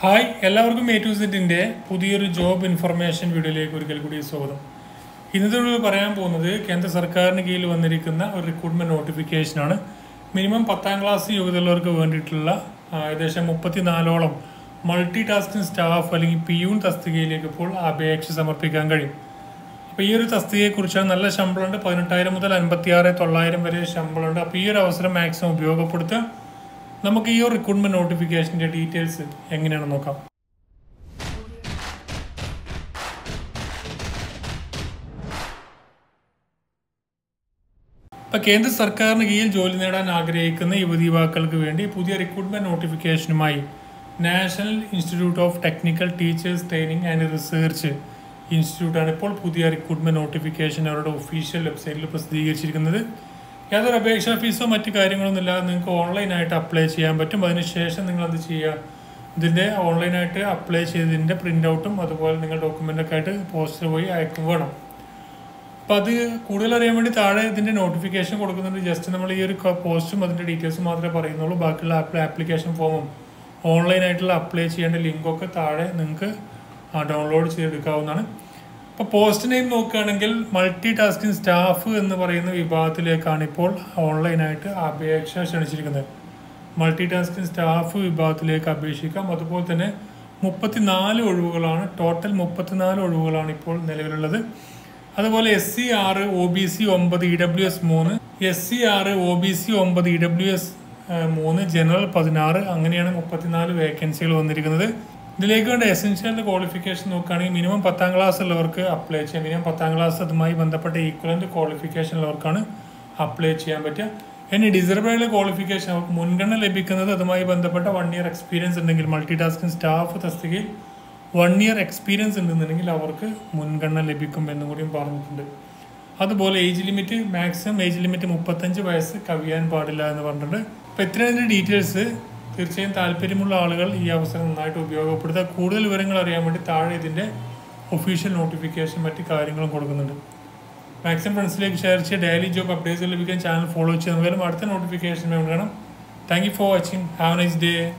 hi എല്ലാവർക്കും A to സെറ്റിൻ്റെ പുതിയൊരു ജോബ് ഇൻഫർമേഷൻ വീഡിയോയിലേക്ക് ഒരിക്കൽ കൂടി സ്വാഗതം ഇന്നത്തെ വീഡിയോയിൽ പറയാൻ പോകുന്നത് കേന്ദ്ര സർക്കാരിന് കീഴിൽ വന്നിരിക്കുന്ന ഒരു റിക്രൂട്ട്മെന്റ് നോട്ടിഫിക്കേഷനാണ് മിനിമം പത്താം ക്ലാസ് യോഗ്യതയുള്ളവർക്ക് വേണ്ടിയിട്ടുള്ള ആ, ഏകദേശം മുപ്പത്തിനാലോളം മൾട്ടി ടാസ്കിംഗ് സ്റ്റാഫ് അല്ലെങ്കിൽ പിയൂൺ തസ്തികയിലേക്ക് ഇപ്പോൾ അപേക്ഷ സമർപ്പിക്കാൻ കഴിയും അപ്പോൾ ഈ ഒരു തസ്തികയെക്കുറിച്ചാണ് നല്ല ശമ്പളമുണ്ട് പതിനെട്ടായിരം മുതൽ അൻപത്തി ആറ് തൊള്ളായിരം വരെ ശമ്പളമുണ്ട് അപ്പോൾ ഈ ഒരു അവസരം മാക്സിമം ഉപയോഗപ്പെടുത്തുക നമുക്ക് ഈ ഒരു റിക്രൂട്ട്മെന്റ് നോട്ടിഫിക്കേഷൻ്റെ ഡീറ്റെയിൽസ് എങ്ങനെയാണെന്ന് നോക്കാം ഇപ്പൊ കേന്ദ്ര സർക്കാരിന് കീഴിൽ ജോലി നേടാൻ ആഗ്രഹിക്കുന്ന യുവതി യുവാക്കൾക്ക് വേണ്ടി പുതിയ റിക്രൂട്ട്മെന്റ് നോട്ടിഫിക്കേഷനുമായി National Institute of Technical Teachers Training and Research ഇൻസ്റ്റിറ്റ്യൂട്ടാണ് ഇപ്പോൾ പുതിയ റിക്രൂട്ട്മെന്റ് നോട്ടിഫിക്കേഷൻ അവരുടെ ഒഫീഷ്യൽ വെബ്സൈറ്റിൽ പ്രസിദ്ധീകരിച്ചിരിക്കുന്നത് യാതൊരു അപേക്ഷാ ഫീസോ മറ്റു കാര്യങ്ങളൊന്നും ഇല്ലാതെ നിങ്ങൾക്ക് ഓൺലൈനായിട്ട് അപ്ലൈ ചെയ്യാൻ പറ്റും അതിനുശേഷം നിങ്ങൾ എന്ത് ചെയ്യുക ഇതിൻ്റെ ഓൺലൈനായിട്ട് അപ്ലൈ ചെയ്തതിൻ്റെ പ്രിൻ്റ് ഔട്ടും അതുപോലെ നിങ്ങൾ ഡോക്യുമെൻ്റൊക്കെ ആയിട്ട് പോസ്റ്റർ പോയി അയക്കും വേണം അപ്പോൾ അത് കൂടുതൽ അറിയാൻ വേണ്ടി താഴെ ഇതിൻ്റെ നോട്ടിഫിക്കേഷൻ കൊടുക്കുന്നുണ്ട് ജസ്റ്റ് നമ്മൾ ഈ ഒരു പോസ്റ്റും അതിൻ്റെ ഡീറ്റെയിൽസും മാത്രമേ പറയുന്നുള്ളൂ ബാക്കിയുള്ള ആപ്ലിക്കേഷൻ ഫോമും ഓൺലൈനായിട്ടുള്ള അപ്ലൈ ചെയ്യേണ്ട ലിങ്കൊക്കെ താഴെ നിങ്ങൾക്ക് ഡൗൺലോഡ് ചെയ്തെടുക്കാവുന്നതാണ് ഇപ്പോൾ പോസ്റ്റ് നെയിം നോക്കുകയാണെങ്കിൽ മൾട്ടി ടാസ്കിംഗ് സ്റ്റാഫ് എന്ന് പറയുന്ന വിഭാഗത്തിലേക്കാണ് ഇപ്പോൾ ഓൺലൈനായിട്ട് അപേക്ഷ ക്ഷണിച്ചിരിക്കുന്നത് മൾട്ടി ടാസ്കിംഗ് സ്റ്റാഫ് വിഭാഗത്തിലേക്ക് അപേക്ഷിക്കാം അതുപോലെ തന്നെ മുപ്പത്തിനാല് ഒഴിവുകളാണ് ടോട്ടൽ മുപ്പത്തിനാല് ഒഴിവുകളാണ് ഇപ്പോൾ നിലവിലുള്ളത് അതുപോലെ എസ് സി ആറ് ഒ ബി സി ഒമ്പത് ഇ ഡബ്ല്യു എസ് മൂന്ന് എസ് സി ആറ് ഒ ബി സി ഒമ്പത് ഇ ഡബ്ല്യു എസ് മൂന്ന് ജനറൽ പതിനാറ് അങ്ങനെയാണ് മുപ്പത്തിനാല് വേക്കൻസികൾ വന്നിരിക്കുന്നത് ഇതിലേക്ക് വേണ്ട എസെൻഷ്യൽ ക്വാളിഫിക്കേഷൻ നോക്കുകയാണെങ്കിൽ മിനിമം പത്താം ക്ലാസ് ഉള്ളവർക്ക് അപ്ലൈ ചെയ്യാം മിനിമം പത്താം ക്ലാസ് അതുമായി ബന്ധപ്പെട്ട ഈക്വലന്റ് ക്വാളിഫിക്കേഷൻ ഉള്ളവർക്കാണ് അപ്ലൈ ചെയ്യാൻ പറ്റുക ഇനി ഡിസർബിൾ ക്വാളിഫിക്കേഷൻ അവർക്ക് മുൻഗണന ലഭിക്കുന്നത് അതുമായി ബന്ധപ്പെട്ട വൺ ഇയർ എക്സ്പീരിയൻസ് ഉണ്ടെങ്കിൽ മൾട്ടി ടാസ്കിംഗ് സ്റ്റാഫ് തസ്തികയിൽ വൺ ഇയർ എക്സ്പീരിയൻസ് ഉണ്ടെന്നുണ്ടെങ്കിൽ അവർക്ക് മുൻഗണന ലഭിക്കും എന്നും കൂടിയും പറഞ്ഞിട്ടുണ്ട് അതുപോലെ age limit maximum age limit മുപ്പത്തഞ്ച് വയസ്സ് കവിയാൻ പാടില്ല എന്ന് പറഞ്ഞിട്ടുണ്ട് അപ്പോൾ ഇത്രയും ഡീറ്റെയിൽസ് തീർച്ചയായും താല്പര്യമുള്ള ആളുകൾ ഈ അവസരം നന്നായിട്ട് ഉപയോഗപ്പെടുത്തുക കൂടുതൽ വിവരങ്ങൾ അറിയാൻ വേണ്ടി താഴെ ഇതിൻ്റെ ഒഫീഷ്യൽ നോട്ടിഫിക്കേഷൻ മറ്റ് കാര്യങ്ങളും കൊടുക്കുന്നുണ്ട് മാക്സിമം ഫ്രണ്ട്സിലേക്ക് ഷെയർ ചെയ്യുക ഡെയിലി ജോബ് അപ്ഡേറ്റ്സ് ലഭിക്കാൻ ചാനൽ ഫോളോ ചെയ്യുക നമുക്ക് അടുത്ത നോട്ടിഫിക്കേഷൻ വേണം thank you for watching have nice day